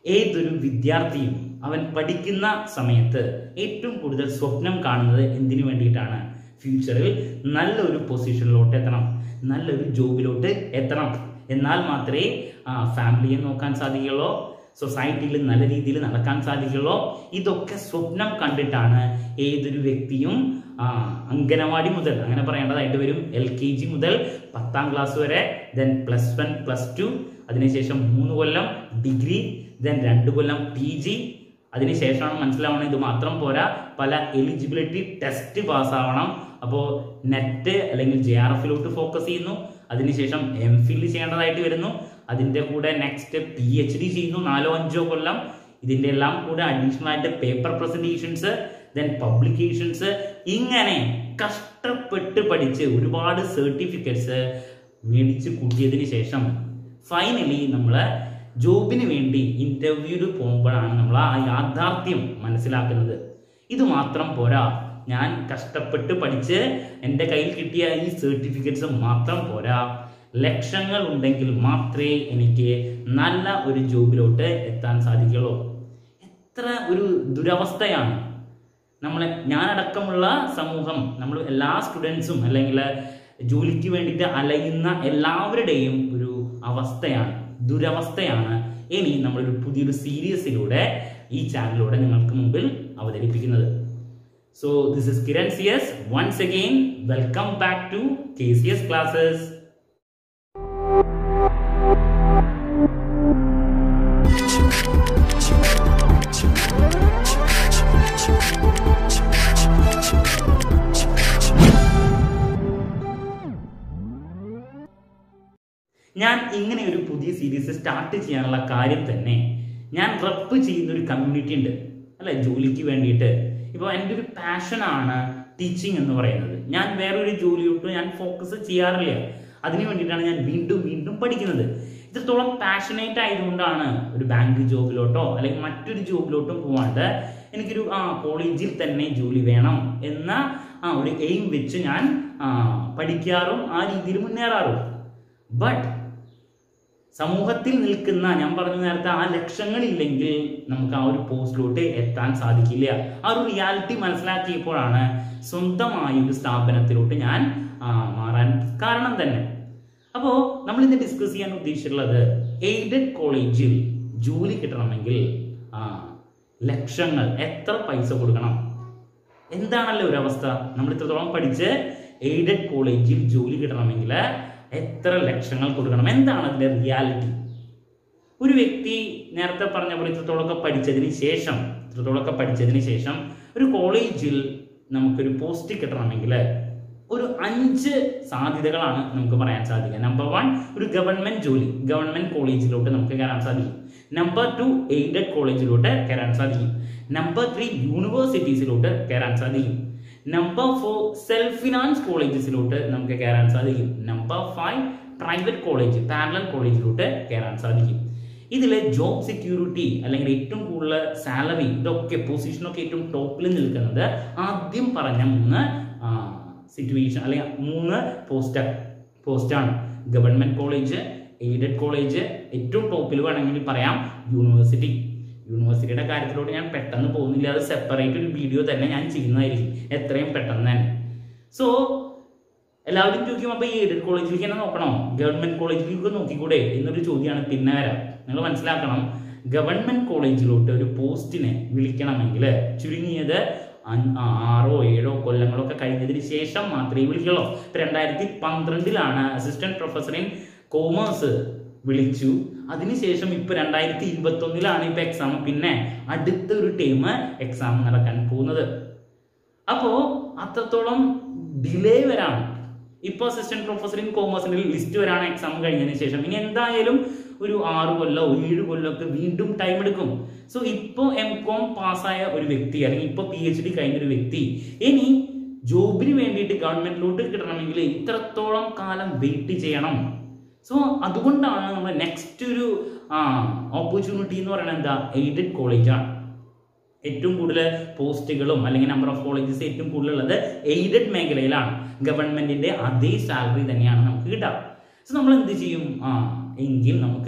ഏതൊരു വിദ്യാർത്ഥിയും അവൻ പഠിക്കുന്ന സമയത്ത് ഏറ്റവും കൂടുതൽ സ്വപ്നം കാണുന്നത് എന്തിനു വേണ്ടിയിട്ടാണ് ഫ്യൂച്ചറിൽ നല്ലൊരു പൊസിഷനിലോട്ട് എത്തണം നല്ലൊരു ജോബിലോട്ട് എത്തണം എന്നാൽ മാത്രമേ ആ ഫാമിലിയെ നോക്കാൻ സാധിക്കുള്ളൂ സൊസൈറ്റിയിൽ നല്ല രീതിയിൽ നടക്കാൻ സാധിക്കുള്ളൂ ഇതൊക്കെ സ്വപ്നം കണ്ടിട്ടാണ് ഏതൊരു വ്യക്തിയും ആ അംഗനവാടി മുതൽ അങ്ങനെ പറയേണ്ടതായിട്ട് വരും എൽ കെ ജി മുതൽ പത്താം ക്ലാസ് വരെ then plus one plus two അതിനുശേഷം മൂന്ന് കൊല്ലം ഡിഗ്രി ദെൻ രണ്ട് കൊല്ലം പി ജി അതിനുശേഷമാണ് മനസ്സിലാവണം ഇത് മാത്രം പോരാ പല എലിജിബിലിറ്റി ടെസ്റ്റ് പാസ്സാവണം അപ്പോൾ നെറ്റ് അല്ലെങ്കിൽ ജെ ആർ എഫിലോട്ട് ഫോക്കസ് ചെയ്യുന്നു അതിനുശേഷം എം ഫിൽ ചെയ്യേണ്ടതായിട്ട് വരുന്നു അതിൻ്റെ കൂടെ നെക്സ്റ്റ് പി എച്ച് ഡി ചെയ്യുന്നു നാലോ അഞ്ചോ കൊല്ലം ഇതിൻ്റെ എല്ലാം കൂടെ അഡീഷണൽ ആയിട്ട് പേപ്പർ പ്രസന്റേഷൻസ് ദെൻ പബ്ലിക്കേഷൻസ് ഇങ്ങനെ കഷ്ടപ്പെട്ട് പഠിച്ച് ഒരുപാട് സർട്ടിഫിക്കറ്റ്സ് മേടിച്ച് കൂട്ടിയതിന് ശേഷം ഫൈനലി നമ്മൾ ജോബിന് വേണ്ടി ഇന്റർവ്യൂവിന് പോകുമ്പോഴാണ് നമ്മൾ ആ യാഥാർത്ഥ്യം മനസ്സിലാക്കുന്നത് ഇത് മാത്രം പോരാ ഞാൻ കഷ്ടപ്പെട്ട് പഠിച്ച് എൻ്റെ കയ്യിൽ കിട്ടിയ ഈ സർട്ടിഫിക്കറ്റ്സ് മാത്രം പോരാ ലക്ഷങ്ങൾ ഉണ്ടെങ്കിൽ മാത്രമേ എനിക്ക് നല്ല ഒരു ജോബിലോട്ട് എത്താൻ സാധിക്കുള്ളൂ എത്ര ഒരു ദുരവസ്ഥയാണ് നമ്മളെ ഞാനടക്കമുള്ള സമൂഹം നമ്മൾ എല്ലാ സ്റ്റുഡൻസും അല്ലെങ്കിൽ ജോലിക്ക് വേണ്ടിയിട്ട് അലയുന്ന എല്ലാവരുടെയും ഒരു അവസ്ഥയാണ് ദുരവസ്ഥയാണ് ഇനി നമ്മളൊരു പുതിയൊരു സീരീസിലൂടെ ഈ ചാനലിലൂടെ നിങ്ങൾക്ക് മുമ്പിൽ അവതരിപ്പിക്കുന്നത് so this is Kiran C S once again welcome back to K C S classes ഞാൻ ഇങ്ങനെ ഒരു പുതിയ സീരീസ് സ്റ്റാർട്ട് ചെയ്യാനുള്ള കാര്യം തന്നെ ഞാൻ റെപ്പ് ചെയ്യുന്ന ഒരു കമ്മ്യൂണിറ്റി ഉണ്ട് അല്ലെ ജോലിക്ക് വേണ്ടിയിട്ട് ഇപ്പോൾ എൻ്റെ ഒരു പാഷനാണ് ടീച്ചിങ് എന്ന് പറയുന്നത് ഞാൻ വേറൊരു ജോലിയോട്ട് ഞാൻ ഫോക്കസ് ചെയ്യാറില്ല അതിനു വേണ്ടിയിട്ടാണ് ഞാൻ വീണ്ടും വീണ്ടും പഠിക്കുന്നത് ഇത്രത്തോളം പാഷനേറ്റ് ആയതുകൊണ്ടാണ് ഒരു ബാങ്ക് ജോബിലോട്ടോ അല്ലെങ്കിൽ മറ്റൊരു ജോബിലോട്ടും പോവാണ്ട് എനിക്കൊരു ആ കോളേജിൽ തന്നെ ജോലി വേണം എന്ന ആ ഒരു എയിം വെച്ച് ഞാൻ ആ, പഠിക്കാറും ആ രീതിയിൽ മുന്നേറാറും ബട്ട് സമൂഹത്തിൽ നിൽക്കുന്ന ഞാൻ പറഞ്ഞു നേരത്തെ ആ ലക്ഷ്യങ്ങളില്ലെങ്കിൽ നമുക്ക് ആ ഒരു പോസ്റ്റിലോട്ട് എത്താൻ സാധിക്കില്ല ആ ഒരു റിയാലിറ്റി മനസ്സിലാക്കിയപ്പോഴാണ് സ്വന്തമായി ഒരു സ്ഥാപനത്തിലോട്ട് ഞാൻ ആ, മാറാൻ കാരണം തന്നെ അപ്പോൾ നമ്മൾ ഇന്ന് ഡിസ്കസ് ചെയ്യാൻ ഉദ്ദേശിച്ചിട്ടുള്ളത് എയ്ഡഡ് കോളേജിൽ ജോലി കിട്ടണമെങ്കിൽ ആ ലക്ഷങ്ങൾ എത്ര പൈസ കൊടുക്കണം എന്താണല്ലോ ഒരു അവസ്ഥ നമ്മൾ ഇത്രത്തോളം പഠിച്ച് എയ്ഡഡ് കോളേജിൽ ജോലി കിട്ടണമെങ്കിൽ എത്ര ലക്ഷങ്ങൾ കൊടുക്കണം എന്താണ് അതിന്റെ റിയാലിറ്റി ഒരു വ്യക്തി നേരത്തെ പറഞ്ഞ പോലെ ഇത്രത്തോളമൊക്കെ പഠിച്ചതിന് ശേഷം ഇത്രത്തോളമൊക്കെ പഠിച്ചതിന് ശേഷം ഒരു കോളേജിൽ നമുക്കൊരു പോസ്റ്റ് കിട്ടണമെങ്കിൽ ഒരു അഞ്ച് സാധ്യതകളാണ് നമുക്ക് പറയാൻ സാധിക്കുക നമ്പർ വൺ ഒരു ഗവൺമെന്റ് ജോലി ഗവൺമെന്റ് കോളേജിലോട്ട് നമുക്ക് കയറാൻ സാധിക്കും നമ്പർ ടു എയ്ഡഡ് കോളേജിലോട്ട് കയറാൻ സാധിക്കും നമ്പർ ത്രീ യൂണിവേഴ്സിറ്റീസിലോട്ട് കയറാൻ സാധിക്കും നമ്പർ ഫോർ സെൽഫ് ഫിനാൻസ് കോളേജസിലോട്ട് നമുക്ക് കയറാൻ സാധിക്കും number five private college parallel കോളേജിലോട്ട് കയറാൻ സാധിക്കും ഇതിലെ ജോബ് സെക്യൂരിറ്റി അല്ലെങ്കിൽ ഏറ്റവും കൂടുതൽ സാലറി ഇതൊക്കെ പൊസിഷനൊക്കെ ഏറ്റവും ടോപ്പിൽ നിൽക്കുന്നത് ആദ്യം പറഞ്ഞ മൂന്ന് സിറ്റുവേഷൻ അല്ലെങ്കിൽ മൂന്ന് പോസ്റ്റ് പോസ്റ്റാണ് ഗവൺമെന്റ് കോളേജ് എയ്ഡഡ് കോളേജ് ഏറ്റവും ടോപ്പിൽ വേണമെങ്കിൽ പറയാം യൂണിവേഴ്സിറ്റി യൂണിവേഴ്സിറ്റിയുടെ കാര്യത്തിലോട്ട് ഞാൻ പെട്ടെന്ന് പോകുന്നില്ല അത് സെപ്പറേറ്റ് ഒരു വീഡിയോ തന്നെ ഞാൻ ചെയ്യുന്നതായിരിക്കും എത്രയും പെട്ടെന്ന് തന്നെ സോ എല്ലാവരും ചോദിക്കും അപ്പൊ ഈ എയ്ഡഡ് കോളേജിലേക്ക് തന്നെ നോക്കണോ ഗവൺമെന്റ് കോളേജിലേക്ക് നോക്കിക്കൂടെ എന്നൊരു ചോദ്യമാണ് പിന്നെ വരാം നിങ്ങൾ മനസ്സിലാക്കണം ഗവൺമെന്റ് കോളേജിലോട്ട് ഒരു പോസ്റ്റിനെ വിളിക്കണമെങ്കിൽ ചുരുങ്ങിയത് അൻ- ആ, ആറോ ഏഴോ കൊല്ലങ്ങളൊക്കെ കഴിഞ്ഞതിന് ശേഷം മാത്രമേ വിളിക്കുള്ളൂ ഇപ്പൊ രണ്ടായിരത്തി പന്ത്രണ്ടിലാണ് അസിസ്റ്റന്റ് പ്രൊഫസർ ഇൻ കോമേഴ്സ് വിളിച്ചു അതിനുശേഷം ഇപ്പൊ രണ്ടായിരത്തി ഇരുപത്തി ഒന്നിലാണ് ഇപ്പൊ എക്സാം പിന്നെ അടുത്ത ഒരു ടൈം എക്സാം നടക്കാൻ പോകുന്നത് അപ്പോ അത്രത്തോളം ഡിലേ വരാണ് ഇപ്പൊ അസിസ്റ്റന്റ് പ്രൊഫസർ ഇൻ കോമേഴ്സിന്റെ ലിസ്റ്റ് വരാണ് എക്സാം കഴിഞ്ഞതിന് ശേഷം ഇനി എന്തായാലും ഒരു ആറ് കൊല്ലോ ഏഴ് കൊല്ലോ ഒക്കെ വീണ്ടും ടൈം എടുക്കും സോ ഇപ്പോ എം കോം പാസ്സായ ഒരു വ്യക്തി അല്ലെങ്കിൽ ഇപ്പൊ പി എച്ച് ഡി കഴിഞ്ഞ ഒരു വ്യക്തി ഇനി ജോബിന് വേണ്ടിയിട്ട് ഗവൺമെന്റിലോട്ട് കിട്ടണമെങ്കിൽ ഇത്രത്തോളം കാലം വെയിറ്റ് ചെയ്യണം സോ അതുകൊണ്ടാണ് നമ്മൾ നെക്സ്റ്റ് ഒരു ഓപ്പർച്യൂണിറ്റി എന്ന് പറയുന്നത് എന്താ എയ്ഡഡ് കോളേജാണ് ഏറ്റവും കൂടുതൽ പോസ്റ്റുകളും അല്ലെങ്കിൽ നമ്പർ ഓഫ് കോളേജസ് ഏറ്റവും കൂടുതൽ ഉള്ളത് എയ്ഡഡ് മേഖലയിലാണ് ഗവൺമെന്റിന്റെ അതേ സാലറി തന്നെയാണ് നമുക്ക് കിട്ടുക സോ നമ്മൾ എന്ത് ചെയ്യും ആ എങ്കിൽ നമുക്ക്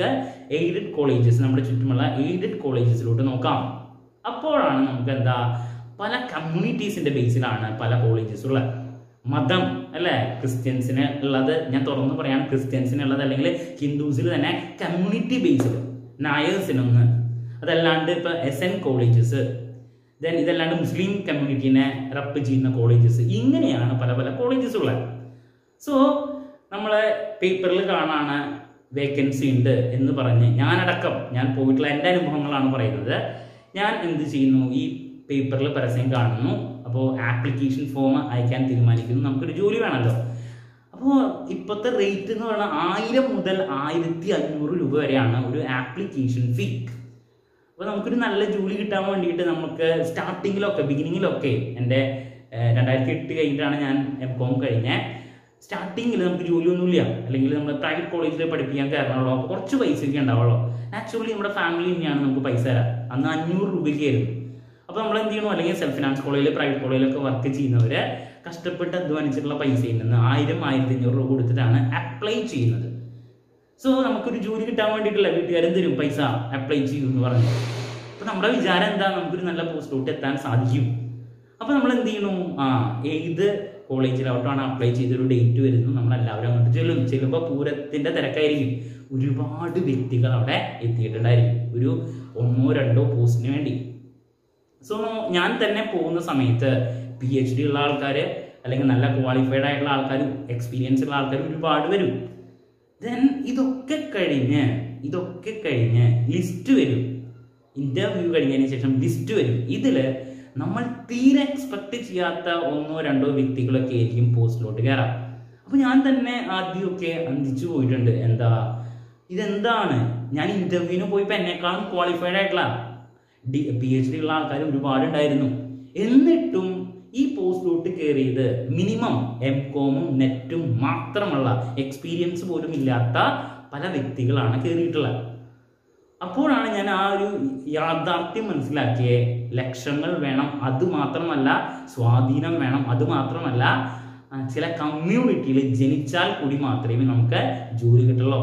എയ്ഡഡ് കോളേജസ് നമ്മുടെ ചുറ്റുമുള്ള എയ്ഡഡ് കോളേജസിലോട്ട് നോക്കാം അപ്പോഴാണ് നമുക്ക് എന്താ പല കമ്മ്യൂണിറ്റീസിന്റെ ബേസിലാണ് പല കോളേജസ് ഉള്ളത് മതം അല്ലെ ക്രിസ്ത്യൻസിന് ഉള്ളത് ഞാൻ തുറന്നു പറയാണ് ക്രിസ്ത്യൻസിന് ഉള്ളത് അല്ലെങ്കിൽ ഹിന്ദുസിൽ തന്നെ കമ്മ്യൂണിറ്റി ബേസ്ഡ് നായേഴ്സിനൊന്ന് അതല്ലാണ്ട് ഇപ്പൊ എസ് എൻ കോളേജസ് ദെൻ ഇതല്ലാണ്ട് മുസ്ലിം കമ്മ്യൂണിറ്റീനെ റപ്പ് ചെയ്യുന്ന കോളേജസ് ഇങ്ങനെയാണ് പല പല കോളേജസ് ഉള്ളത് സോ നമ്മളെ പേപ്പറിൽ കാണാണ് വേക്കൻസി ഉണ്ട് എന്ന് പറഞ്ഞ് ഞാനടക്കം ഞാൻ പോയിട്ടുള്ള എൻ്റെ അനുഭവങ്ങളാണ് പറയുന്നത് ഞാൻ എന്ത് ചെയ്യുന്നു ഈ പേപ്പറിൽ പരസ്യം കാണുന്നു അപ്പോൾ ആപ്ലിക്കേഷൻ ഫോം അയക്കാൻ തീരുമാനിക്കുന്നു നമുക്കൊരു ജോലി വേണമല്ലോ അപ്പോൾ ഇപ്പോഴത്തെ റേറ്റ് എന്ന് പറഞ്ഞാൽ ആയിരം മുതൽ ആയിരത്തി അഞ്ഞൂറ് രൂപ വരെയാണ് ഒരു ആപ്ലിക്കേഷൻ ഫീ അപ്പോൾ നമുക്കൊരു നല്ല ജോലി കിട്ടാൻ വേണ്ടിയിട്ട് നമുക്ക് സ്റ്റാർട്ടിങ്ങിലൊക്കെ ബിഗിനിങ്ങിലൊക്കെ എൻ്റെ ഏഹ്, രണ്ടായിരത്തി എട്ട് കഴിഞ്ഞിട്ടാണ് ഞാൻ എം കോം കഴിഞ്ഞ സ്റ്റാർട്ടിങ്ങിൽ നമുക്ക് ജോലിയൊന്നുമില്ല അല്ലെങ്കിൽ നമ്മൾ പ്രൈവറ്റ് കോളേജിൽ പഠിപ്പിക്കാൻ കയറണമല്ലോ അപ്പോൾ കുറച്ച് പൈസയൊക്കെ ഉണ്ടാവുള്ളൂ നാച്ചുറലി നമ്മുടെ ഫാമിലി തന്നെയാണ് നമുക്ക് പൈസ തരാം അന്ന് അഞ്ഞൂറ് രൂപയ്ക്കായിരുന്നു അപ്പോൾ നമ്മൾ എന്ത് ചെയ്യണം അല്ലെങ്കിൽ സെൽഫ് ഫിനാൻസ് കോളേജിൽ പ്രൈവറ്റ് കോളേജിലൊക്കെ വർക്ക് ചെയ്യുന്നവര് കഷ്ടപ്പെട്ട് അധ്വാനിച്ചിട്ടുള്ള പൈസയിൽ നിന്ന് ആയിരം ആയിരത്തി അഞ്ഞൂറ് രൂപ കൊടുത്തിട്ടാണ് അപ്ലൈ ചെയ്യുന്നത് സോ നമുക്കൊരു ജോലി കിട്ടാൻ വേണ്ടിയിട്ടില്ല വീട്ടുകാരും തരും പൈസ അപ്ലൈ ചെയ്യും എന്ന് പറഞ്ഞു അപ്പൊ നമ്മുടെ വിചാരം എന്താ നമുക്കൊരു നല്ല പോസ്റ്റിലോട്ട് എത്താൻ സാധിക്കും അപ്പൊ നമ്മൾ എന്ത് ചെയ്യണു ആ ഏത് കോളേജിലോട്ടാണ് അപ്ലൈ ചെയ്തൊരു ഡേറ്റ് വരുന്നു നമ്മൾ എല്ലാവരും അങ്ങോട്ട് ചെല്ലും ചെല്ലുമ്പോൾ പൂരത്തിന്റെ തിരക്കായിരിക്കും ഒരുപാട് വ്യക്തികൾ അവിടെ എത്തിയിട്ടുണ്ടായിരിക്കും ഒരു ഒന്നോ രണ്ടോ പോസ്റ്റിന് വേണ്ടി സോ ഞാൻ തന്നെ പോകുന്ന സമയത്ത് പി എച്ച് ഡി ഉള്ള ആൾക്കാർ അല്ലെങ്കിൽ നല്ല ക്വാളിഫൈഡ് ആയിട്ടുള്ള ആൾക്കാരും എക്സ്പീരിയൻസ് ഉള്ള ആൾക്കാരും ഒരുപാട് വരും ദെൻ ഇതൊക്കെ കഴിഞ്ഞ് ഇതൊക്കെ കഴിഞ്ഞ് ലിസ്റ്റ് വരും ഇന്റർവ്യൂ കഴിഞ്ഞതിന് ശേഷം ലിസ്റ്റ് വരും ഇതില് നമ്മൾ തീരെ എക്സ്പെക്ട് ചെയ്യാത്ത ഒന്നോ രണ്ടോ വ്യക്തികളൊക്കെ ആയിരിക്കും പോസ്റ്റിലോട്ട് കയറാം അപ്പൊ ഞാൻ തന്നെ ആദ്യമൊക്കെ അന്തിച്ചു പോയിട്ടുണ്ട് എന്താ ഇതെന്താണ് ഞാൻ ഇന്റർവ്യൂവിന് പോയപ്പോ എന്നെക്കാളും ക്വാളിഫൈഡ് ആയിട്ടുള്ള ഡി പി എച്ച് ഡി ഉള്ള ആൾക്കാർ ഒരുപാട് ഉണ്ടായിരുന്നു എന്നിട്ടും ഈ പോസ്റ്റിലോട്ട് കയറിയത് മിനിമം എം കോമും നെറ്റും മാത്രമുള്ള എക്സ്പീരിയൻസ് പോലും ഇല്ലാത്ത പല വ്യക്തികളാണ് കയറിയിട്ടുള്ളത് അപ്പോഴാണ് ഞാൻ ആ ഒരു യാഥാർത്ഥ്യം മനസ്സിലാക്കിയേ ലക്ഷങ്ങൾ വേണം അത് മാത്രമല്ല സ്വാധീനം വേണം അത് മാത്രമല്ല ആ, ചില കമ്മ്യൂണിറ്റിയിൽ ജനിച്ചാൽ കൂടി മാത്രമേ നമുക്ക് ജോലി കിട്ടുള്ളൂ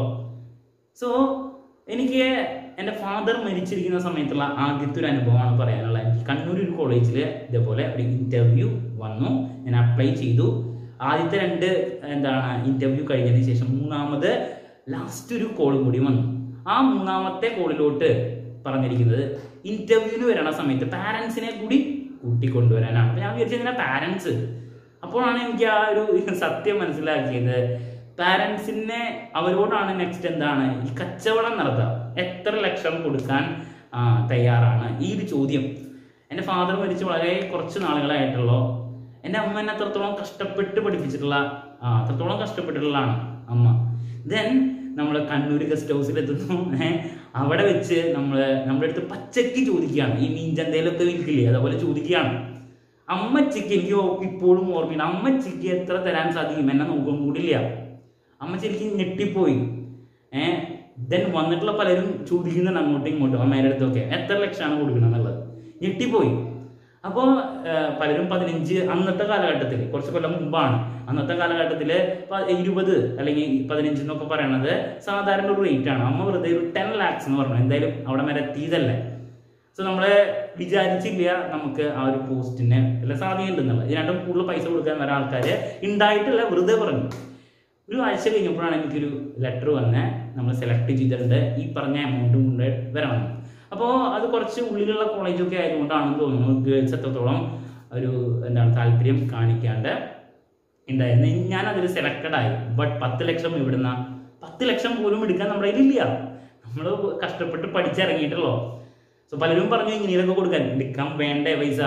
സോ എനിക്ക് എൻ്റെ ഫാദർ മരിച്ചിരിക്കുന്ന സമയത്തുള്ള ആദ്യത്തെ ഒരു അനുഭവമാണ് പറയാനുള്ളത് എനിക്ക് കണ്ണൂർ ഒരു കോളേജിൽ ഇതേപോലെ ഒരു ഇൻ്റർവ്യൂ വന്നു ഞാൻ അപ്ലൈ ചെയ്തു ആദ്യത്തെ രണ്ട് എന്താണ് ഇൻ്റർവ്യൂ കഴിഞ്ഞതിന് ശേഷം മൂന്നാമത് ലാസ്റ്റ് ഒരു കോളും കൂടി വന്നു ആ മൂന്നാമത്തെ കോളിലോട്ട് പറഞ്ഞിരിക്കുന്നത് ഇൻ്റർവ്യൂവിന് വരണ സമയത്ത് പാരൻസിനെ കൂടി കൂട്ടിക്കൊണ്ടുവരാനാണ് അപ്പോൾ ഞാൻ വിചാരിച്ചത് ഇങ്ങനെ പാരൻസ് അപ്പോഴാണ് എനിക്ക് ആ ഒരു സത്യം മനസ്സിലാക്കിയത് പാരൻസിനെ അവരോടാണ് നെക്സ്റ്റ് എന്താണ് ഈ കച്ചവടം നടത്തുക എത്ര ലക്ഷം കൊടുക്കാൻ ആ, തയ്യാറാണ് ഈ ഒരു ചോദ്യം എൻ്റെ ഫാദർ മരിച്ച് വളരെ കുറച്ച് നാളുകളായിട്ടുള്ളൂ എൻ്റെ അമ്മ എന്നെ അത്രത്തോളം കഷ്ടപ്പെട്ട് പഠിപ്പിച്ചിട്ടുള്ള ആ, അത്രത്തോളം കഷ്ടപ്പെട്ടിട്ടുള്ളതാണ് അമ്മ ദെൻ നമ്മൾ കണ്ണൂർ ഗസ്റ്റ് ഹൗസിൽ എത്തുന്നു ഏ, അവിടെ വെച്ച് നമ്മൾ നമ്മുടെ അടുത്ത് പച്ചയ്ക്ക് ചോദിക്കുകയാണ് ഈ മീൻചന്തയിലൊക്കെ വിൽക്കില്ലേ അതുപോലെ ചോദിക്കുകയാണ് അമ്മച്ചിക്ക് എനിക്ക് ഓ- ഇപ്പോഴും ഓർമ്മയില്ല അമ്മച്ചിക്ക് എത്ര തരാൻ സാധിക്കും എന്നെ നോക്കാൻ കൂടില്ല അമ്മ ശരിക്കും ഞെട്ടിപ്പോയി ഏഹ് ദെൻ വന്നിട്ടുള്ള പലരും ചോദിക്കുന്നുണ്ട് അങ്ങോട്ടും ഇങ്ങോട്ടും അമ്മയുടെ അടുത്തൊക്കെ എത്ര ലക്ഷമാണ് കൊടുക്കണം എന്നുള്ളത് ഞെട്ടിപ്പോയി അപ്പോൾ പലരും പതിനഞ്ച് അന്നത്തെ കാലഘട്ടത്തിൽ കുറച്ച് കൊല്ലം മുമ്പാണ് അന്നത്തെ കാലഘട്ടത്തിൽ ഇരുപത് അല്ലെങ്കിൽ പതിനഞ്ച് എന്നൊക്കെ പറയണത് സാധാരണ ഒരു റേറ്റ് ആണ് അമ്മ വെറുതെ ഒരു ടെൻ ലാക്സ് എന്ന് പറഞ്ഞു എന്തായാലും അവിടെ വരെ എത്തിയതല്ലേ സോ നമ്മള് വിചാരിച്ചില്ല നമുക്ക് ആ ഒരു പോസ്റ്റിന് വല്ല സാധ്യത ഉണ്ടെന്നുള്ളത് ഇതിനായിട്ടും കൂടുതൽ പൈസ കൊടുക്കാൻ വരാൻ ആൾക്കാർ ഉണ്ടായിട്ടില്ല വെറുതെ പറഞ്ഞു ഒരു ആഴ്ച കഴിഞ്ഞപ്പോഴാണ് എനിക്കൊരു ലെറ്റർ വന്ന് നമ്മൾ സെലക്ട് ചെയ്തിട്ടുണ്ട് ഈ പറഞ്ഞ എമൗണ്ട് കൊണ്ട് വരണം അപ്പോൾ അത് കുറച്ച് ഉള്ളിലുള്ള കോളേജൊക്കെ ആയതുകൊണ്ടാണെന്ന് തോന്നുന്നു ഗേൾസ് എത്രത്തോളം ഒരു എന്താണ് താല്പര്യം കാണിക്കാണ്ട് ഉണ്ടായിരുന്നു ഞാൻ അതിൽ സെലക്റ്റഡ് ആയി ബട്ട് പത്ത് ലക്ഷം ഇവിടുന്ന പത്ത് ലക്ഷം പോലും എടുക്കാൻ നമ്മുടെ കയ്യിലില്ല നമ്മൾ കഷ്ടപ്പെട്ട് പഠിച്ചിറങ്ങിയിട്ടല്ലോ സോ പലരും പറഞ്ഞു ഇങ്ങനെയൊക്കെ കൊടുക്കാൻ എടുക്കാൻ വേണ്ടേ പൈസ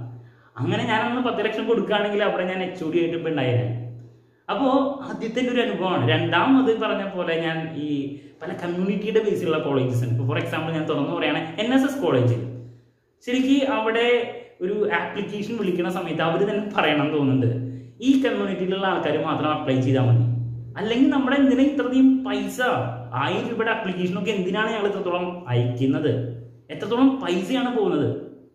അങ്ങനെ ഞാനന്ന് പത്ത് ലക്ഷം കൊടുക്കുകയാണെങ്കിൽ അവിടെ ഞാൻ എച്ച് ഡി ആയിട്ട് ഇപ്പം ഉണ്ടായേനെ അപ്പോൾ ആദ്യത്തെ ഒരു അനുഭവമാണ് രണ്ടാമത് പറഞ്ഞ പോലെ ഞാൻ ഈ പല കമ്മ്യൂണിറ്റിയുടെ ബേസിലുള്ള കോളേജസ് ഉണ്ട് ഇപ്പോൾ ഫോർ എക്സാമ്പിൾ ഞാൻ തുറന്നു പറയുകയാണ് എൻ എസ് എസ് കോളേജ് ശരിക്കും അവിടെ ഒരു ആപ്ലിക്കേഷൻ വിളിക്കുന്ന സമയത്ത് അവർ തന്നെ പറയണം എന്ന് തോന്നുന്നുണ്ട് ഈ കമ്മ്യൂണിറ്റിയിലുള്ള ആൾക്കാർ മാത്രം അപ്ലൈ ചെയ്താൽ മതി അല്ലെങ്കിൽ നമ്മുടെ എന്തിനാ ഇത്രയധികം പൈസ ആയിരം രൂപയുടെ ആപ്ലിക്കേഷനൊക്കെ എന്തിനാണ് ഞങ്ങൾ ഇത്രത്തോളം അയക്കുന്നത് എത്രത്തോളം പൈസയാണ് പോകുന്നത്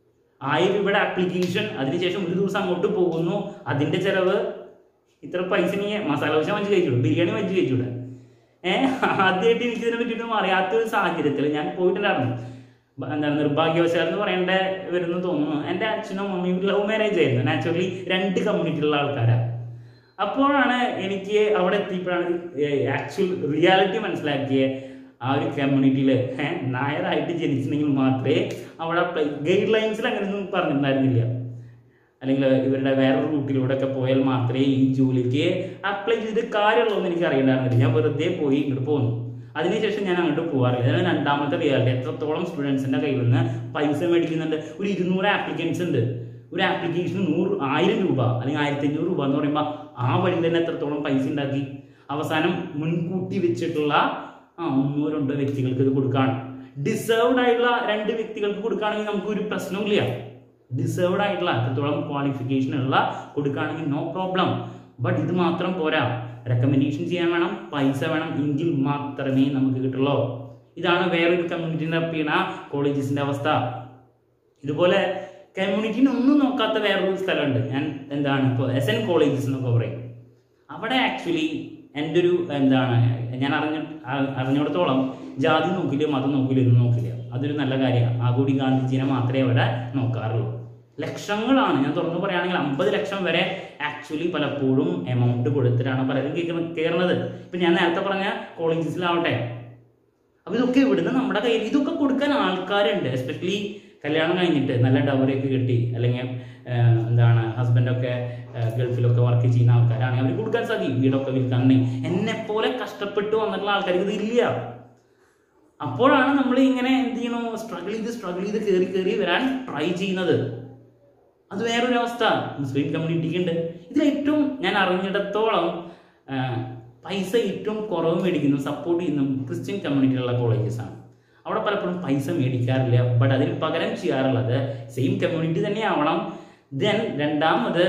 ആയിരം രൂപയുടെ ആപ്ലിക്കേഷൻ അതിനുശേഷം ഒരു ദിവസം അങ്ങോട്ട് പോകുന്നു അതിന്റെ ചെലവ് ഇത്ര പൈസ നീ മസാല ദോശ വെച്ച് കഴിച്ചൂടെ ബിരിയാണി വെച്ച് കഴിച്ചൂടെ ഏഹ് ആദ്യമായിട്ട് എനിക്ക് ഇതിനെ പറ്റിയിട്ടൊന്നും അറിയാത്തൊരു സാഹചര്യത്തിൽ ഞാൻ പോയിട്ടുണ്ടായിരുന്നു ബ- എന്താണ് നിർഭാഗ്യവശാൽ എന്ന് പറയേണ്ട വരുന്നു തോന്നുന്നു എൻ്റെ അച്ഛനും മമ്മിയും ലവ് മാരേജ് ആയിരുന്നു നാച്ചുറലി രണ്ട് കമ്മ്യൂണിറ്റിയിലുള്ള ആൾക്കാരാണ് അപ്പോഴാണ് എനിക്ക് അവിടെ എത്തിയപ്പോഴാണ് ആക്ച്വൽ റിയാലിറ്റി മനസ്സിലാക്കിയ ആ ഒരു കമ്മ്യൂണിറ്റിയിൽ നായറായിട്ട് ജനിച്ചിട്ടുണ്ടെങ്കിൽ മാത്രമേ അവിടെ ഗൈഡ് ലൈൻസിൽ അങ്ങനെയൊന്നും പറഞ്ഞിട്ടുണ്ടായിരുന്നില്ല അല്ലെങ്കിൽ ഇവരുടെ വേറൊരു റൂട്ടിലൂടെ ഒക്കെ പോയാൽ മാത്രമേ ഈ ജോലിക്ക് അപ്ലൈ ചെയ്ത് കാര്യമുള്ളൂ എന്ന് എനിക്ക് അറിയണ്ടായിരുന്നില്ല ഞാൻ വെറുതെ പോയി ഇങ്ങോട്ട് പോന്നു അതിനുശേഷം ഞാൻ അങ്ങോട്ട് പോകാറില്ല അതാണ് രണ്ടാമത്തെ റിയാലിറ്റി എത്രത്തോളം സ്റ്റുഡൻസിന്റെ കയ്യിൽ നിന്ന് പൈസ മേടിക്കുന്നുണ്ട് ഒരു ഇരുന്നൂറ് ആപ്ലിക്കൻസ് ഉണ്ട് ഒരു ആപ്ലിക്കേഷന് നൂറ് ആയിരം രൂപ അല്ലെങ്കിൽ ആയിരത്തി അഞ്ഞൂറ് രൂപ എന്ന് പറയുമ്പോൾ ആ വഴി തന്നെ എത്രത്തോളം പൈസ ഉണ്ടാക്കി അവസാനം മുൻകൂട്ടി വെച്ചിട്ടുള്ള ആ ഒന്നോ രണ്ടോ വ്യക്തികൾക്ക് ഇത് കൊടുക്കാണ് ഡിസേർവ്ഡ് ആയിട്ടുള്ള രണ്ട് വ്യക്തികൾക്ക് കൊടുക്കുകയാണെങ്കിൽ നമുക്ക് ഒരു പ്രശ്നവുമില്ല ഡിസേർവ്ഡ് ആയിട്ടുള്ള എത്രത്തോളം ക്വാളിഫിക്കേഷൻ ഉള്ള കൊടുക്കുകയാണെങ്കിൽ നോ പ്രോബ്ലം ബട്ട് ഇത് മാത്രം പോരാ റെക്കമെൻഡേഷൻ ചെയ്യാൻ വേണം പൈസ വേണം എങ്കിൽ മാത്രമേ നമുക്ക് കിട്ടുള്ളൂ ഇതാണ് വേറൊരു കമ്മ്യൂണിറ്റിന്റെ പീണ കോളേജസിന്റെ അവസ്ഥ ഇതുപോലെ കമ്മ്യൂണിറ്റിനെ ഒന്നും നോക്കാത്ത വേറൊരു സ്ഥലമുണ്ട് ഞാൻ എന്താണ് ഇപ്പോൾ എസ് എൻ കോളേജസ് എന്നൊക്കെ പറയും അവിടെ ആക്ച്വലി എൻ്റെ ഒരു എന്താണ് ഞാൻ അറിഞ്ഞ അ- അറിഞ്ഞിടത്തോളം ജാതി നോക്കില്ല മതം നോക്കില്ല ഇതൊന്നും നോക്കില്ല അതൊരു നല്ല കാര്യമാണ് ആഗോടി ഗാന്ധിജീനെ മാത്രമേ അവിടെ നോക്കാറുള്ളൂ ലക്ഷങ്ങളാണ് ഞാൻ തുറന്നു പറയുകയാണെങ്കിൽ അമ്പത് ലക്ഷം വരെ ആക്ച്വലി പലപ്പോഴും എമൗണ്ട് കൊടുത്തിട്ടാണ് പലരും കേൾക്കുന്ന- കയറുന്നത് ഇപ്പം ഞാൻ നേരത്തെ പറഞ്ഞ കോളേജസിലാവട്ടെ അപ്പൊ ഇതൊക്കെ ഇവിടുന്ന് നമ്മുടെ കയ്യിൽ ഇതൊക്കെ കൊടുക്കാൻ ആൾക്കാരുണ്ട് എസ്പെഷ്യലി കല്യാണം കഴിഞ്ഞിട്ട് നല്ല ഡവറിയൊക്കെ കിട്ടി അല്ലെങ്കിൽ ആഹ്, എന്താണ് ഹസ്ബൻഡൊക്കെ ആഹ്, ഗൾഫിലൊക്കെ വർക്ക് ചെയ്യുന്ന ആൾക്കാരാണെങ്കിൽ അവർ കൊടുക്കാൻ സാധിക്കും വീടൊക്കെ വിൽക്കാണെങ്കിൽ എന്നെ പോലെ കഷ്ടപ്പെട്ട് വന്നിട്ടുള്ള ആൾക്കാർക്ക് ഇത് ഇല്ല അപ്പോഴാണ് നമ്മൾ ഇങ്ങനെ എന്ത് ചെയ്യണോ സ്ട്രഗിൾ ചെയ്ത് സ്ട്രഗിൾ ചെയ്ത് കയറി കയറി വരാൻ ട്രൈ ചെയ്യുന്നത് അത് വേറൊരു അവസ്ഥ മുസ്ലിം കമ്മ്യൂണിറ്റിക്ക് ഉണ്ട് ഇതിൽ ഏറ്റവും ഞാൻ അറിഞ്ഞിടത്തോളം ആ, പൈസ ഏറ്റവും കുറവ് മേടിക്കുന്നു സപ്പോർട്ട് ചെയ്യുന്ന ക്രിസ്ത്യൻ കമ്മ്യൂണിറ്റിയിലുള്ള കോളേജസ് ആണ് അവിടെ പലപ്പോഴും പൈസ മേടിക്കാറില്ല ബട്ട് അതിന് പകരം ചെയ്യാറുള്ളത് സെയിം കമ്മ്യൂണിറ്റി തന്നെ ആവണം ദെൻ രണ്ടാമത്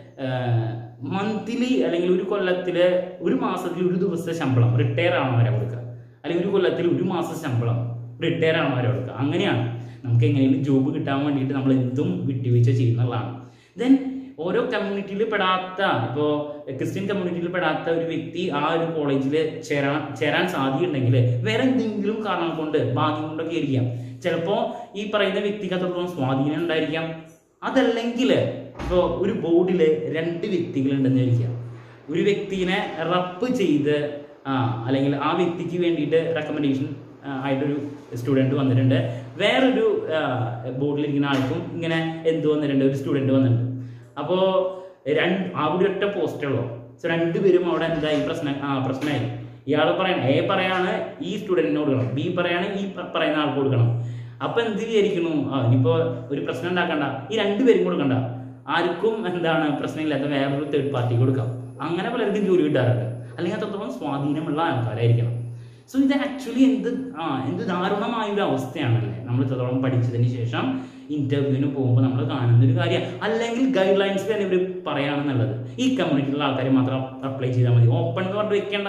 മന്ത്ലി അല്ലെങ്കിൽ ഒരു കൊല്ലത്തില് ഒരു മാസത്തിൽ ഒരു ദിവസത്തെ ശമ്പളം റിട്ടയർ ആണോ വരെ കൊടുക്കുക അല്ലെങ്കിൽ ഒരു കൊല്ലത്തിൽ ഒരു മാസം ശമ്പളം റിട്ടയർ ആണോ വരെ കൊടുക്കുക അങ്ങനെയാണ് നമുക്ക് എങ്ങനെയെങ്കിലും ജോബ് കിട്ടാൻ വേണ്ടിയിട്ട് നമ്മൾ എന്തും വിട്ടുവീഴ്ച ചെയ്യുന്നതാണ് ദെൻ ഓരോ കമ്മ്യൂണിറ്റിയിൽ പെടാത്ത ഇപ്പോൾ ക്രിസ്ത്യൻ കമ്മ്യൂണിറ്റിയിൽ പെടാത്ത ഒരു വ്യക്തി ആ ഒരു കോളേജിൽ ചേരാൻ ചേരാൻ സാധ്യതയുണ്ടെങ്കിൽ വേറെ എന്തെങ്കിലും കാരണം കൊണ്ട് ഭാഗ്യം കൊണ്ടൊക്കെ ആയിരിക്കാം ചിലപ്പോൾ ഈ പറയുന്ന വ്യക്തിക്ക് അത്രത്തോളം സ്വാധീനം ഉണ്ടായിരിക്കാം അതല്ലെങ്കിൽ ഇപ്പോൾ ഒരു ബോർഡിൽ രണ്ട് വ്യക്തികളുണ്ടെന്ന് വിചാരിക്കാം ഒരു വ്യക്തിനെ റപ്പ് ചെയ്ത് ആ അല്ലെങ്കിൽ ആ വ്യക്തിക്ക് വേണ്ടിയിട്ട് റെക്കമെൻഡേഷൻ ആയിട്ടൊരു സ്റ്റുഡൻറ്റ് വന്നിട്ടുണ്ട് വേറൊരു ബോർഡിലിരിക്കുന്ന ആൾക്കും ഇങ്ങനെ എന്ത് വന്നിട്ടുണ്ട് ഒരു സ്റ്റുഡൻറ്റ് വന്നിട്ടുണ്ട് അപ്പോൾ രണ്ട് അവിടെ ഒറ്റ പോസ്റ്റേ ഉള്ളൂ സോ രണ്ടുപേരും അവിടെ എന്തായി പ്രശ്നം ആ പ്രശ്നമായി ഇയാൾ പറയണം എ പറയാണ് ഈ സ്റ്റുഡൻറ്റിന് കൊടുക്കണം ബി പറയാണ് ഈ പ- പറയുന്ന ആൾക്ക് കൊടുക്കണം അപ്പൊ എന്ത് വിചാരിക്കുന്നു ആ ഇനിയിപ്പോ ഒരു പ്രശ്നം ഉണ്ടാക്കണ്ട ഈ രണ്ടുപേരും കൊടുക്കണ്ട ആർക്കും എന്താണ് പ്രശ്നമില്ലാത്ത വേറൊരു തേർഡ് പാർട്ടി കൊടുക്കാം അങ്ങനെ പലർക്കും ജോലി കിട്ടാറുണ്ട് അല്ലെങ്കിൽ അത്രത്തോളം സ്വാധീനമുള്ള ആൾക്കാരായിരിക്കണം സോ ഇത് ആക്ച്വലി എന്ത് ആ എന്ത് ദാരുണമായ ഒരു അവസ്ഥയാണല്ലേ നമ്മൾ ഇത്രത്തോളം പഠിച്ചതിന് ശേഷം ഇന്റർവ്യൂവിന് പോകുമ്പോൾ നമ്മൾ കാണുന്ന ഒരു കാര്യം അല്ലെങ്കിൽ ഗൈഡ് ലൈൻസ് തന്നെ ഇവർ പറയാണെന്നുള്ളത് ഈ കമ്മ്യൂണിറ്റിയിലുള്ള ആൾക്കാർ മാത്രം അപ്ലൈ ചെയ്താൽ മതി ഓപ്പൺ എന്ന് പറഞ്ഞിട്ട് വെക്കേണ്ട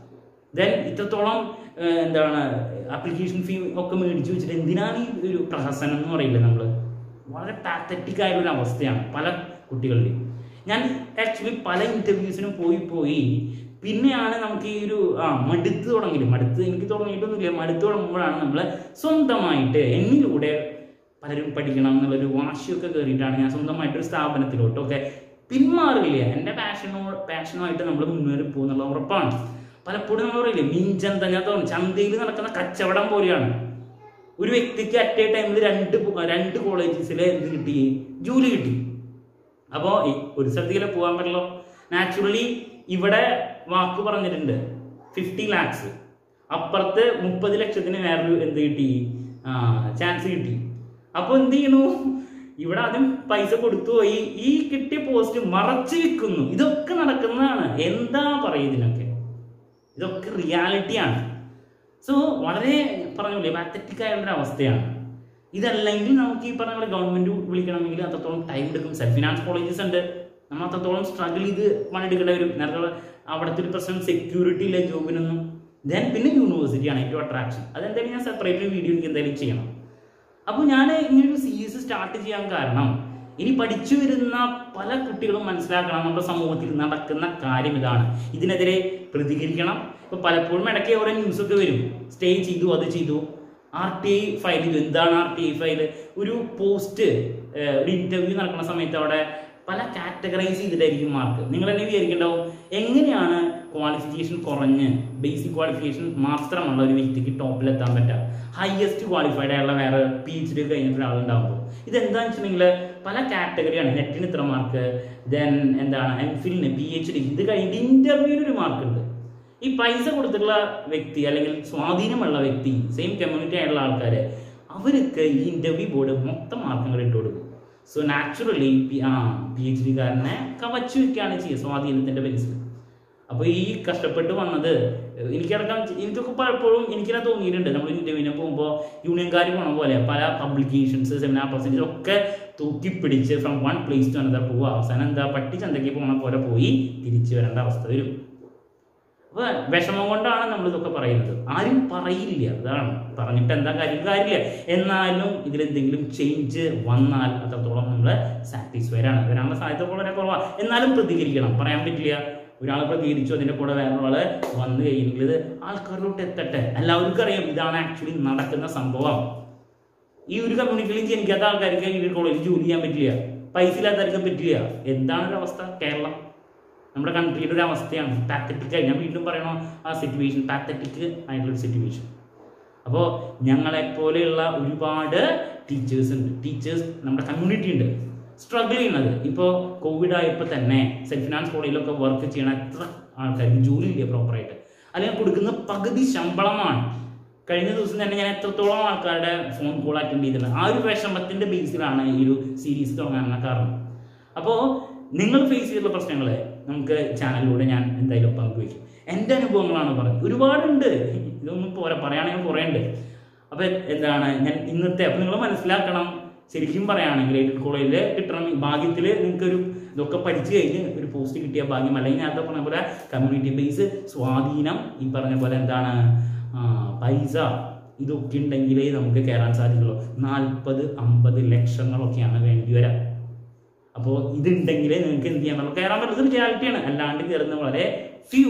ദെൻ ഇത്രത്തോളം ഏഹ്, എന്താണ് ആപ്ലിക്കേഷൻ ഫീ ഒക്കെ മേടിച്ചു വെച്ചിട്ട് എന്തിനാണ് ഈ ഒരു പ്രഹസനം എന്ന് പറയില്ലേ നമ്മൾ വളരെ പാത്തറ്റിക് ആയിട്ടുള്ള അവസ്ഥയാണ് പല കുട്ടികളുടെയും ഞാൻ ആക്ച്വലി പല ഇന്റർവ്യൂസിനും പോയി പോയി പിന്നെയാണ് നമുക്ക് ഈ ഒരു ആ മടുത്ത് തുടങ്ങിയത് മടുത്ത് എനിക്ക് തുടങ്ങിയിട്ടൊന്നുമില്ല മടുത്ത് തുടങ്ങുമ്പോഴാണ് നമ്മൾ സ്വന്തമായിട്ട് എന്നിലൂടെ പലരും പഠിക്കണം എന്നുള്ളൊരു വാശിയൊക്കെ കയറിയിട്ടാണ് ഞാൻ സ്വന്തമായിട്ടൊരു സ്ഥാപനത്തിലോട്ടൊക്കെ പിന്മാറില്ല എൻ്റെ പാഷനോ പാഷനുമായിട്ട് നമ്മൾ മുന്നേറി പോകുന്നുള്ള ഉറപ്പാണ് പലപ്പോഴും നമ്മൾ പറയില്ലേ മീൻചന്ത ഞാൻ തോന്നുന്നു ചന്തയിൽ നടക്കുന്ന കച്ചവടം പോലെയാണ് ഒരു വ്യക്തിക്ക് അറ്റ് എ ടൈമിൽ രണ്ട് പോ- രണ്ട് കോളേജസിൽ എന്ത് കിട്ടി ജോലി കിട്ടി അപ്പോൾ ഒരു സ്ഥലത്തേക്ക് പോകാൻ പറ്റുള്ളൂ നാച്ചുറലി ഇവിടെ വാക്ക് പറഞ്ഞിട്ടുണ്ട് ഫിഫ്റ്റി ലാക്സ് അപ്പുറത്ത് മുപ്പത് ലക്ഷത്തിന് വേറൊരു എന്ത് കിട്ടി ചാൻസ് കിട്ടി അപ്പോൾ എന്ത് ചെയ്യണു ഇവിടെ ആദ്യം പൈസ കൊടുത്തു പോയി ഈ കിട്ടിയ പോസ്റ്റ് മറച്ചു വെക്കുന്നു ഇതൊക്കെ നടക്കുന്നതാണ് എന്താ പറയുക ഇതിനൊക്കെ ഇതൊക്കെ റിയാലിറ്റിയാണ് സോ വളരെ പറഞ്ഞില്ലേ പാത്തറ്റിക് ആയുള്ള ഒരു അവസ്ഥയാണ് ഇതല്ലെങ്കിൽ നമുക്ക് ഈ പറഞ്ഞ പോലെ ഗവൺമെന്റ് വിളിക്കണമെങ്കിൽ അത്രത്തോളം ടൈം എടുക്കും സെൽഫ് ഫിനാൻസ് കോളേജസ് ഉണ്ട് നമ്മൾ അത്രത്തോളം സ്ട്രഗിൾ ചെയ്ത് പണിയെടുക്കേണ്ടി വരും നേരത്തെ അവിടുത്തെ ഒരു പ്രശ്നം സെക്യൂരിറ്റി ഇല്ല ജോബിനൊന്നും ദെൻ പിന്നെ യൂണിവേഴ്സിറ്റിയാണ് ഏറ്റവും അട്രാക്ഷൻ അതെന്തായാലും ഞാൻ സെപ്പറേറ്റ് വീഡിയോ എനിക്ക് എന്തായാലും ചെയ്യണം അപ്പോൾ ഞാൻ ഇങ്ങനൊരു സീരീസ് സ്റ്റാർട്ട് ചെയ്യാൻ കാരണം ഇനി പഠിച്ചു വരുന്ന പല കുട്ടികളും മനസ്സിലാക്കണം നമ്മുടെ സമൂഹത്തിൽ നടക്കുന്ന കാര്യം ഇതാണ് ഇതിനെതിരെ പ്രതികരിക്കണം ഇപ്പൊ പലപ്പോഴും ഇടയ്ക്ക് ഓരോ ന്യൂസൊക്കെ വരും സ്റ്റേ ചെയ്തു അത് ചെയ്തു ആർ ടി ഐ ഫയൽ ചെയ്തു എന്താണ് ആർ ടി ഐ ഫയൽ ഒരു പോസ്റ്റ് ഒരു ഇന്റർവ്യൂ നടക്കുന്ന സമയത്ത് അവിടെ പല കാറ്റഗറൈസ് ചെയ്തിട്ടായിരിക്കും മാർക്ക് നിങ്ങൾ തന്നെ വിചാരിക്കണ്ടാവും എങ്ങനെയാണ് ക്വാളിഫിക്കേഷൻ കുറഞ്ഞ് ബേസിക് ക്വാളിഫിക്കേഷൻ മാത്രമുള്ള ഒരു വ്യക്തിക്ക് ടോപ്പിലെത്താൻ പറ്റുക ഹയസ്റ്റ് ക്വാളിഫൈഡ് ആയുള്ള വേറെ പി എച്ച് ഡി കഴിഞ്ഞിട്ട് ഒരാളുണ്ടാകുമ്പോൾ ഇതെന്താണെന്ന് വെച്ചിട്ടുണ്ടെങ്കിൽ പല കാറ്റഗറിയാണ് നെറ്റിന് ഇത്ര മാർക്ക് ദെൻ എന്താണ് എം ഫിലിന് പി എച്ച് ഡി ഇത് കഴിഞ്ഞിട്ട് ഇന്റർവ്യൂവിന് ഒരു മാർക്ക് ഉണ്ട് ഈ പൈസ കൊടുത്തിട്ടുള്ള വ്യക്തി അല്ലെങ്കിൽ സ്വാധീനമുള്ള വ്യക്തി സെയിം കമ്മ്യൂണിറ്റി ആയിട്ടുള്ള ആൾക്കാർ അവർക്ക് ഈ ഇന്റർവ്യൂ ബോർഡ് മൊത്തം മാർക്കുകൾ ഇട്ട് കൊടുക്കും സോ നാച്ചുറലി ആ പി എച്ച് ഡിക്കാരനെ കവച്ചു വെക്കുകയാണ് ചെയ്യുക സ്വാധീനത്തിന്റെ ബേസിൽ അപ്പോൾ ഈ കഷ്ടപ്പെട്ട് വന്നത് എനിക്കടക്കം എനിക്കൊക്കെ പലപ്പോഴും എനിക്കിനെ തോന്നിയിട്ടുണ്ട് നമ്മൾ ഇന്റർവ്യൂവിനെ പോകുമ്പോൾ യൂണിയൻകാർ പോണ പോലെ പല പബ്ലിക്കേഷൻസ് സെമിനാർ പ്രസൻറ്റേജ് ഒക്കെ തൂക്കി പിടിച്ച് from one place to another പോവുക അവസാനം എന്താ പട്ടി ചന്തയ്ക്ക് പോണ പോലെ പോയി തിരിച്ചു വരേണ്ട അവസ്ഥ വരും അപ്പൊ വിഷമം കൊണ്ടാണ് നമ്മൾ ഇതൊക്കെ പറയുന്നത് ആരും പറയില്ല അതാണ് പറഞ്ഞിട്ട് എന്താ കാര്യം കാര്യമില്ല എന്നാലും ഇതിലെന്തെങ്കിലും ചേഞ്ച് വന്നാൽ അത്രത്തോളം നമ്മൾ സാറ്റിസ്ഫൈഡ് ആണ് വരാനുള്ള സാധ്യത വളരെ കുറവാണ് എന്നാലും പ്രതികരിക്കണം പറയാൻ പറ്റില്ല ഒരാൾ പ്രതികരിച്ചു അതിന്റെ കൂടെ വേറൊരാള് വന്നു കഴിഞ്ഞെങ്കിൽ ഇത് ആൾക്കാരിലോട്ട് എത്തട്ടെ എല്ലാവർക്കും അറിയാം ഇതാണ് ആക്ച്വലി നടക്കുന്ന സംഭവം ഈ ഒരു കമ്മ്യൂണിറ്റിയിലും ജനിക്കാത്ത ആൾക്കാർക്ക് ഈ കോളേജിൽ ജോലി ചെയ്യാൻ പറ്റില്ല പൈസ ഇല്ലാത്തവർക്ക് പറ്റില്ല എന്താണ് ഒരു അവസ്ഥ കേരളം നമ്മുടെ കൺട്രിയുടെ ഒരു അവസ്ഥയാണ് പാത്തറ്റിക് ഞാൻ വീണ്ടും പറയണോ ആ സിറ്റുവേഷൻ പാത്തറ്റിക് ആയിട്ടുള്ള സിറ്റുവേഷൻ അപ്പോൾ ഞങ്ങളെ പോലെയുള്ള ഒരുപാട് ടീച്ചേഴ്സ് ഉണ്ട് ടീച്ചേഴ്സ് നമ്മുടെ കമ്മ്യൂണിറ്റി ഉണ്ട് സ്ട്രഗിൾ ചെയ്യുന്നത് ഇപ്പോൾ കോവിഡ് ആയപ്പോൾ തന്നെ സെൽഫ് ഫിനാൻസ് കോളേജിലൊക്കെ വർക്ക് ചെയ്യണ എത്ര ആൾക്കാർക്ക് ജോലി ഇല്ല പ്രോപ്പറായിട്ട് അല്ലെങ്കിൽ കൊടുക്കുന്ന പകുതി ശമ്പളമാണ് കഴിഞ്ഞ ദിവസം തന്നെ ഞാൻ എത്രത്തോളം ആൾക്കാരുടെ ഫോൺ കോൾ അറ്റൻഡ് ചെയ്തിട്ടുണ്ട് ആ ഒരു വിഷമത്തിന്റെ ബേസിലാണ് ഈ ഒരു സീരീസ് തുടങ്ങാനുള്ള കാരണം അപ്പോൾ നിങ്ങൾ ഫേസ് ചെയ്തിട്ടുള്ള പ്രശ്നങ്ങൾ നമുക്ക് ചാനലിലൂടെ ഞാൻ എന്തായാലും പങ്കുവയ്ക്കും എൻ്റെ അനുഭവങ്ങളാണ് പറഞ്ഞത് ഒരുപാടുണ്ട് ഇതൊന്നും പോരാ പറയുകയാണെങ്കിൽ കുറേ ഉണ്ട് അപ്പം എന്താണ് ഞാൻ ഇന്നത്തെ അപ്പം നിങ്ങൾ മനസ്സിലാക്കണം ശരിക്കും പറയുകയാണെങ്കിൽ എയ്ഡഡ് കോളേജിൽ കിട്ടണം ഭാഗ്യത്തിൽ നിങ്ങൾക്ക് ഒരു ഇതൊക്കെ പഠിച്ചു കഴിഞ്ഞ് ഒരു പോസ്റ്റ് കിട്ടിയ ഭാഗ്യം അല്ലെങ്കിൽ നേരത്തെ പറഞ്ഞ പോലെ കമ്മ്യൂണിറ്റി ബേസ് സ്വാധീനം ഈ പറഞ്ഞ പോലെ എന്താണ് ആ, പൈസ ഇതൊക്കെ ഉണ്ടെങ്കിലേ നമുക്ക് കയറാൻ സാധിക്കുള്ളൂ നാൽപ്പത് അമ്പത് ലക്ഷങ്ങളൊക്കെയാണ് വേണ്ടി വരാം അപ്പോൾ ഇതുണ്ടെങ്കിലേ നിങ്ങൾക്ക് എന്ത് ചെയ്യാൻ പറ്റുള്ളൂ കയറാൻ പറ്റുന്ന റിയാലിറ്റിയാണ് അല്ലാണ്ട് കയറുന്ന വളരെ ഫ്യൂ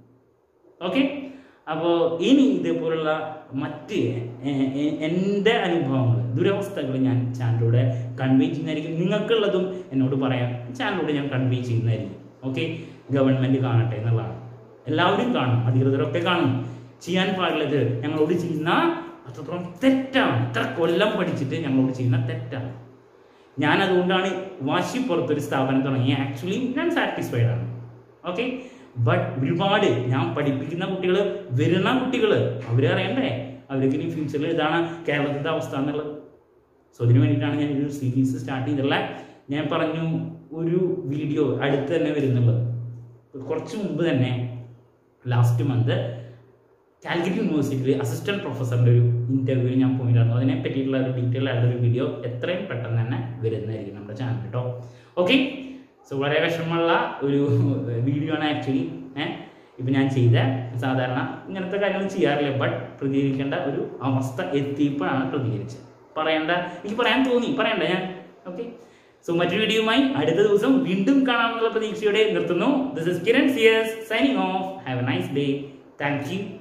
ഓക്കെ അപ്പോൾ ഇനി ഇതേപോലുള്ള മറ്റ് എ- എ- എൻ്റെ അനുഭവങ്ങൾ ദുരവസ്ഥകൾ ഞാൻ ചാനലിലൂടെ കൺവേ ചെയ്യുന്നതായിരിക്കും നിങ്ങൾക്കുള്ളതും എന്നോട് പറയാം ചാനലിലൂടെ ഞാൻ കൺവേ ചെയ്യുന്നതായിരിക്കും ഓക്കെ ഗവൺമെൻറ് കാണട്ടെ എന്നുള്ളതാണ് എല്ലാവരും കാണും അധികൃതരൊക്കെ കാണും ചെയ്യാൻ പാടുള്ളത് ഞങ്ങളോട് ചെയ്യുന്ന അത്രത്തോളം തെറ്റാണ് ഇത്ര കൊല്ലം പഠിച്ചിട്ട് ഞങ്ങളോട് ചെയ്യുന്ന തെറ്റാണ് ഞാൻ അതുകൊണ്ടാണ് വാശിപ്പുറത്തൊരു സ്ഥാപനം തുടങ്ങി ആക്ച്വലി ഞാൻ സാറ്റിസ്ഫൈഡ് ആണ് ഓക്കെ ബട്ട് ഒരുപാട് ഞാൻ പഠിപ്പിക്കുന്ന കുട്ടികൾ വരുന്ന കുട്ടികൾ അവരറിയണ്ടേ അവർക്ക് ഇനി ഫ്യൂച്ചറിൽ ഇതാണ് കേരളത്തിൻ്റെ അവസ്ഥ എന്നുള്ളത് സോ അതിന് വേണ്ടിയിട്ടാണ് ഞാൻ ഒരു സീരീസ് സ്റ്റാർട്ട് ചെയ്തിട്ടുള്ള ഞാൻ പറഞ്ഞു ഒരു വീഡിയോ അടുത്ത് തന്നെ വരുന്നുള്ളത് കുറച്ച് മുമ്പ് തന്നെ ലാസ്റ്റ് മന്ത് കാലിക്കറ്റ് യൂണിവേഴ്സിറ്റിയിൽ അസിസ്റ്റന്റ് പ്രൊഫസറിന്റെ ഒരു ഇന്റർവ്യൂ ഞാൻ പോയിട്ടുണ്ടായിരുന്നു അതിനെ പറ്റിയിട്ടുള്ള ഒരു ഡീറ്റെയിൽ ആയിട്ടുള്ള ഒരു വീഡിയോ എത്രയും പെട്ടെന്ന് തന്നെ വരുന്നതായിരിക്കും നമ്മുടെ ചാനൽ കേട്ടോ ഓക്കെ സോ വളരെ വിഷമമുള്ള ഒരു വീഡിയോ ആണ് ആക്ച്വലി ഏഹ് ഇപ്പം ഞാൻ ചെയ്ത സാധാരണ ഇങ്ങനത്തെ കാര്യങ്ങൾ ചെയ്യാറില്ല ബട്ട് പ്രതികരിക്കേണ്ട ഒരു അവസ്ഥ എത്തിയപ്പോഴാണ് പ്രതികരിച്ചത് പറയേണ്ട എനിക്ക് പറയാൻ തോന്നി പറയണ്ട ഞാൻ ഓക്കെ സോ മറ്റൊരു വീഡിയോയുമായി അടുത്ത ദിവസം വീണ്ടും കാണാമെന്നുള്ള പ്രതീക്ഷയോടെ നിർത്തുന്നു this is Kiran C S signing off have a nice day thank U